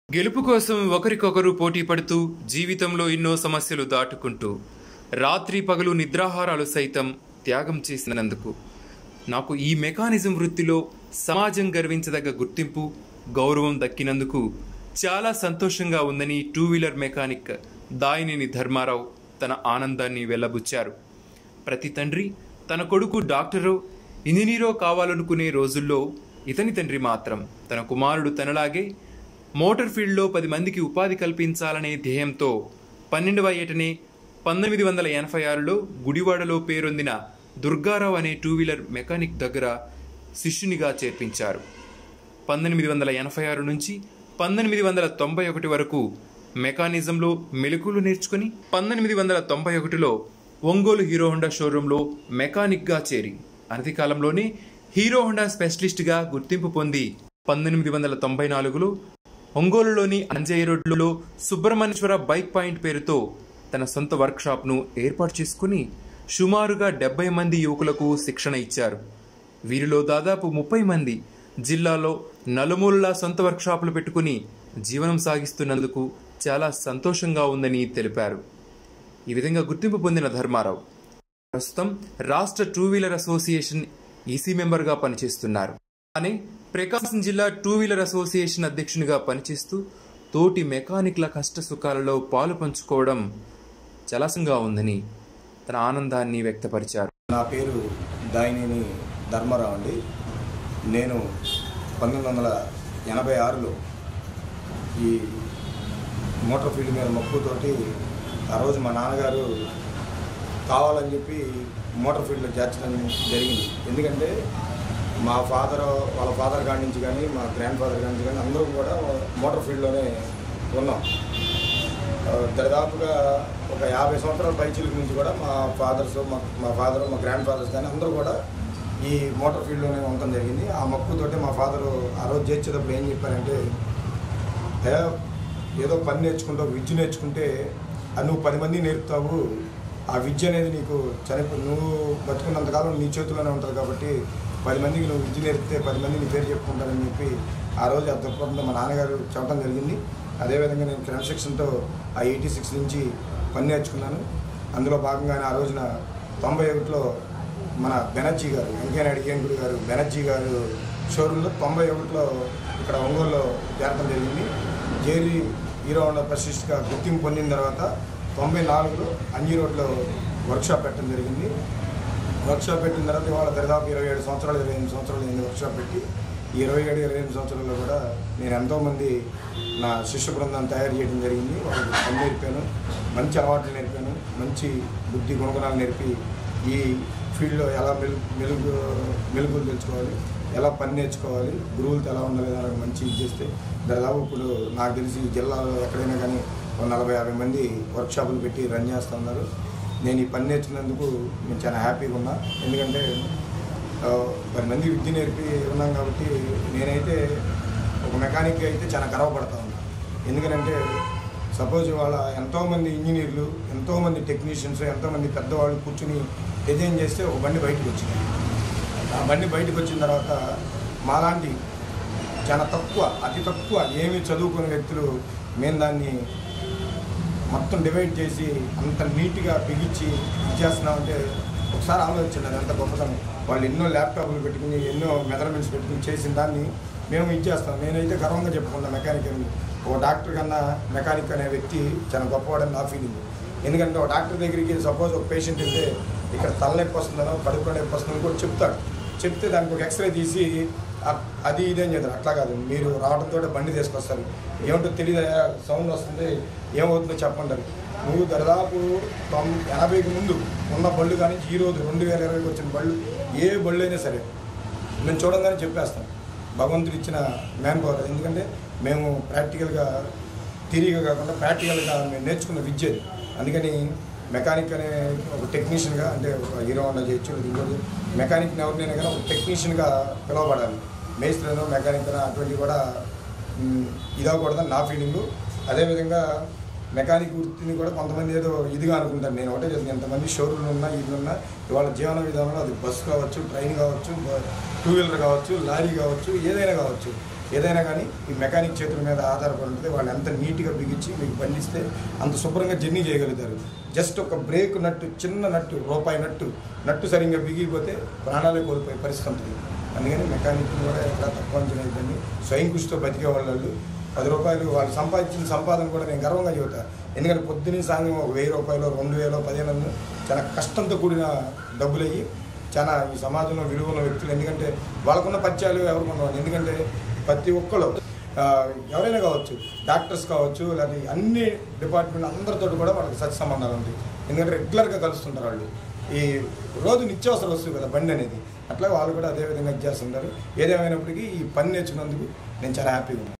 గెలుపు కోసం ఒకరికొకరు పోటీ పడుతూ జీవితంలో ఎన్నో సమస్యలు దాటుకుంటూ రాత్రి పగలు నిద్రాహారాలు సైతం త్యాగం చేసినందుకు నాకు ఈ మెకానిజం వృత్తిలో సమాజం గర్వించదగ్గ గుర్తింపు గౌరవం దక్కినందుకు చాలా సంతోషంగా ఉందని two wheeler mechanic Dayineni Dharmarao తన ఆనందాన్ని వెల్లబుచ్చారు ప్రతి తండ్రి తన కొడుకు డాక్టరో ఇంజనీరో కావాలనుకునే రోజుల్లో ఇతని తండ్రి మాత్రం తన కుమారుడు తనలాగే మోటార్ ఫీల్డ్లో పది మందికి ఉపాధి కల్పించాలనే ధ్యేయంతో పన్నెండవ ఏటనే పంతొమ్మిది వందల ఎనభై ఆరులో గుడివాడలో పేరొందిన దుర్గారావు అనే టూ వీలర్ మెకానిక్ దగ్గర శిష్యునిగా చేర్పించారు పంతొమ్మిది వందల ఎనభై ఆరు నుంచి పంతొమ్మిది వందల తొంభై ఒకటి వరకు మెకానిజంలో మెలకులు నేర్చుకుని పంతొమ్మిది వందల తొంభై ఒకటిలో ఒంగోలు హీరో హోండా షోరూంలో మెకానిక్గా చేరి అనతి కాలంలోనే హీరో హోండా స్పెషలిస్ట్గా గుర్తింపు పొంది పంతొమ్మిది వందల తొంభై నాలుగులో ఒంగోలులోని అంజయ్య రోడ్లో సుబ్రహ్మణ్యేశ్వర బైక్ పాయింట్ పేరుతో తన సొంత వర్క్షాప్ను ఏర్పాటు చేసుకుని సుమారుగా డెబ్బై మంది యువకులకు శిక్షణ ఇచ్చారు వీరిలో దాదాపు ముప్పై మంది జిల్లాలో నలుమూలలా సొంత వర్క్షాపులు పెట్టుకుని జీవనం సాగిస్తున్నందుకు చాలా సంతోషంగా ఉందని తెలిపారు ఈ విధంగా గుర్తింపు పొందిన ధర్మారావు ప్రస్తుతం రాష్ట్ర టూ వీలర్ అసోసియేషన్ ఈసీ మెంబర్గా పనిచేస్తున్నారు కానీ ప్రకాశం జిల్లా టూ వీలర్ అసోసియేషన్ అధ్యక్షునిగా పనిచేస్తూ తోటి మెకానిక్ల కష్ట సుఖాలలో పాలు పంచుకోవడం చలసంగా ఉందని తన ఆనందాన్ని వ్యక్తపరిచారు నా పేరు దాయినేని ధర్మారావు అండి నేను పంతొమ్మిది వందల ఎనభై ఆరులో ఈ మోటార్ ఫీల్డ్ మీద మక్కువతోటి ఆ రోజు మా నాన్నగారు కావాలని చెప్పి మోటార్ ఫీల్డ్లో చేర్చడం జరిగింది ఎందుకంటే మా ఫాదర్ వాళ్ళ ఫాదర్ కాడి నుంచి కానీ మా గ్రాండ్ ఫాదర్ కాడి నుంచి కానీ అందరూ కూడా మోటార్ ఫీల్డ్లోనే ఉన్నాం ఆ, దాదాపుగా ఒక యాభై సంవత్సరాల పైచీలకు నుంచి కూడా మా ఫాదర్స్ మా మా ఫాదర్ మా గ్రాండ్ ఫాదర్స్ కానీ అందరూ కూడా ఈ మోటార్ ఫీల్డ్లోనే ఉండటం జరిగింది ఆ మక్కువతోటి మా ఫాదర్ ఆ రోజు చేర్చేటప్పుడు ఏం చెప్పారంటే "అయ్యా, ఏదో పని నేర్చుకుంటావు విద్య నేర్చుకుంటే అది నువ్వు పది మంది నేర్పుతావు ఆ విద్య అనేది నీకు చనిపో నువ్వు బతుకున్నంతకాలం నీ చేతిలోనే ఉంటుంది కాబట్టి పది మందికి నువ్వు విద్య నేర్పితే పది మంది నీ పేరు చెప్పుకుంటారని చెప్పి ఆ రోజు ఆ దృక్పథంతో మా నాన్నగారు చెప్పడం జరిగింది అదేవిధంగా నేను క్రమశిక్షణతో ఆ ఎయిటీ సిక్స్ నుంచి పని నేర్చుకున్నాను అందులో భాగంగానే ఆ రోజున తొంభై ఒకటిలో మన బెనర్జీ గారు వెంకయ్యనాయుడు కేంకుడు గారు బెనర్జీ గారు షోరూంలో తొంభై ఒకటిలో ఇక్కడ ఒంగోలులో చేరడం జరిగింది జేరి హీరో హోండా ప్రశిష్గా గుర్తింపు పొందిన తర్వాత తొంభై నాలుగులో అంజీ రోడ్లో వర్క్షాప్ పెట్టడం జరిగింది వర్క్షాప్ పెట్టిన తర్వాత ఇవాళ దరిదాపు ఇరవై ఏడు సంవత్సరాలు ఇరవై ఎనిమిది సంవత్సరాలు అయింది వర్క్షాప్ పెట్టి ఈ ఇరవై ఏడు ఇరవై ఎనిమిది సంవత్సరాల్లో కూడా నేను ఎంతోమంది నా శిష్య బృందాన్ని తయారు చేయడం జరిగింది వాళ్ళకి పని నేర్పాను మంచి అలవాట్లు నేర్పాను మంచి బుద్ధి గుణగుణాలు నేర్పి ఈ ఫీల్డ్లో ఎలా మెలు మెలుగు మెలుగులు తెచ్చుకోవాలి ఎలా పని నేర్చుకోవాలి గురువులతో ఎలా ఉండాలి అని మంచి ఇది చేస్తే దాదాపు ఇప్పుడు నాకు తెలిసి ఈ జిల్లాలో ఎక్కడైనా కానీ ఒక నలభై యాభై మంది వర్క్షాపులు పెట్టి రన్ చేస్తూ ఉన్నారు నేను ఈ పని నేర్చుకున్నందుకు నేను చాలా హ్యాపీగా ఉన్నా ఎందుకంటే ఆ, పది మంది విద్య నేర్పి ఉన్నాం కాబట్టి నేనైతే ఒక మెకానిక్ అయితే చాలా గర్వపడతా ఉన్నా ఎందుకంటే సపోజ్ ఇవాళ ఎంతోమంది ఇంజనీర్లు ఎంతోమంది టెక్నీషియన్స్ ఎంతోమంది పెద్దవాళ్ళు కూర్చుని డిజైన్ చేస్తే ఒక బండి బయటకు వచ్చింది ఆ బండి బయటకు వచ్చిన తర్వాత మాలాంటి చాలా తక్కువ అతి తక్కువ ఏమీ చదువుకునే వ్యక్తులు మేము దాన్ని మొత్తం డివైడ్ చేసి అంత నీట్గా బిగించి ఇచ్చేస్తున్నామంటే ఒకసారి ఆలోచించండి అది అంత గొప్పతనం వాళ్ళు ఎన్నో ల్యాప్టాప్లు పెట్టుకుని ఎన్నో మెజర్మెంట్స్ పెట్టుకుని చేసిన దాన్ని మేము ఇచ్చేస్తాం నేనైతే గర్వంగా చెప్పుకున్నా మెకానిక్ అని ఒక డాక్టర్ కన్నా మెకానిక్ అనే వ్యక్తి చాలా గొప్పవాడని నా ఫీలింగ్ ఎందుకంటే ఒక డాక్టర్ దగ్గరికి సపోజ్ ఒక పేషెంట్ వెళ్తే ఇక్కడ తలనొప్పి వస్తుందనో కడుపు నొప్పి వస్తుందని కూడా చెప్తాడు చెప్తే దానికి ఒక ఎక్స్రే తీసి అ- అది ఇది అని చెప్తారు అట్లా కాదు మీరు రావడంతో బండి తీసుకొస్తారు ఏమిటో తెలియదు సౌండ్ వస్తుంది ఏమవుతుందో చెప్పంటారు నువ్వు దాదాపు తొం ఎనభైకి ముందు ఉన్న బళ్ళు కానీ ఈ రోజు రెండు వేల ఇరవైకి వచ్చిన బళ్ళు ఏ బళ్ళు అయినా సరే మేము చూడంగానే చెప్పేస్తాం భగవంతుడు ఇచ్చిన మ్యాన్ పవర్ ఎందుకంటే మేము ప్రాక్టికల్గా థిరీగా కాకుండా ప్రాక్టికల్గా మేము నేర్చుకున్న విద్య అది అందుకని మెకానిక్ అనే ఒక టెక్నీషియన్గా అంటే ఒక హీరో హోండా చేయొచ్చు లేదా ఇంకోటి మెకానిక్ని ఎవరినైనా కానీ ఒక టెక్నీషియన్గా పిలవబడాలి మేస్త్రినో మెకానిక్ అటువంటివి కూడా మ్, ఇదవకూడదని నా ఫీలింగు అదేవిధంగా మెకానిక్ వృత్తిని కూడా కొంతమంది ఏదో ఇదిగా అనుకుంటారు నేను ఒకటే చెప్తాను ఎంతమంది షోరూమ్లు ఉన్నా ఇది ఉన్నా ఇవాళ జీవన విధానంలో అది బస్సు కావచ్చు ట్రైన్ కావచ్చు టూ వీలర్ కావచ్చు లారీ కావచ్చు ఏదైనా కావచ్చు ఏదైనా కానీ ఈ మెకానిక్ చేతుల మీద ఆధారపడి ఉంటుంది వాళ్ళు ఎంత నీట్గా బిగించి మీకు బండిస్తే అంత శుభ్రంగా జర్నీ చేయగలుగుతారు జస్ట్ ఒక బ్రేక్ నట్టు చిన్న నట్టు రూపాయి నట్టు నట్టు సరిగ్గా బిగిపోతే ప్రాణాలే కోల్పోయే పరిస్థితి ఉంటుంది అందుకని మెకానిక్ కూడా ఎక్కడ తక్కువ అంచనా అయిపోయింది స్వయం కృషితో బతికే వాళ్ళు పది రూపాయలు వాళ్ళు సంపాదించిన సంపాదన కూడా నేను గర్వంగా చెబుతా ఎందుకంటే పొద్దున్నే సాయంత్రం ఒక వెయ్యి రూపాయలు రెండు వేలు పదిహేను వందలు చాలా కష్టంతో కూడిన డబ్బులు అయ్యి చాలా ఈ సమాజంలో విలువ ఉన్న వ్యక్తులు ఎందుకంటే వాళ్ళకున్న పరిచయాలు ఎవరికి ఉండవు ఎందుకంటే ప్రతి ఒక్కరు ఆ, ఎవరైనా కావచ్చు డాక్టర్స్ కావచ్చు లేకపోతే అన్ని డిపార్ట్మెంట్ అందరితో కూడా వాళ్ళకి సత్య సంబంధాలు ఉంటాయి ఎందుకంటే రెగ్యులర్గా కలుస్తుంటారు వాళ్ళు ఈ రోజు నిత్యావసర వస్తువు కదా బండి అనేది అట్లా వాళ్ళు కూడా అదే విధంగా చేస్తుంటారు ఏదేమైనప్పటికీ ఈ పని నేర్చుకున్నందుకు నేను చాలా హ్యాపీగా ఉన్నాను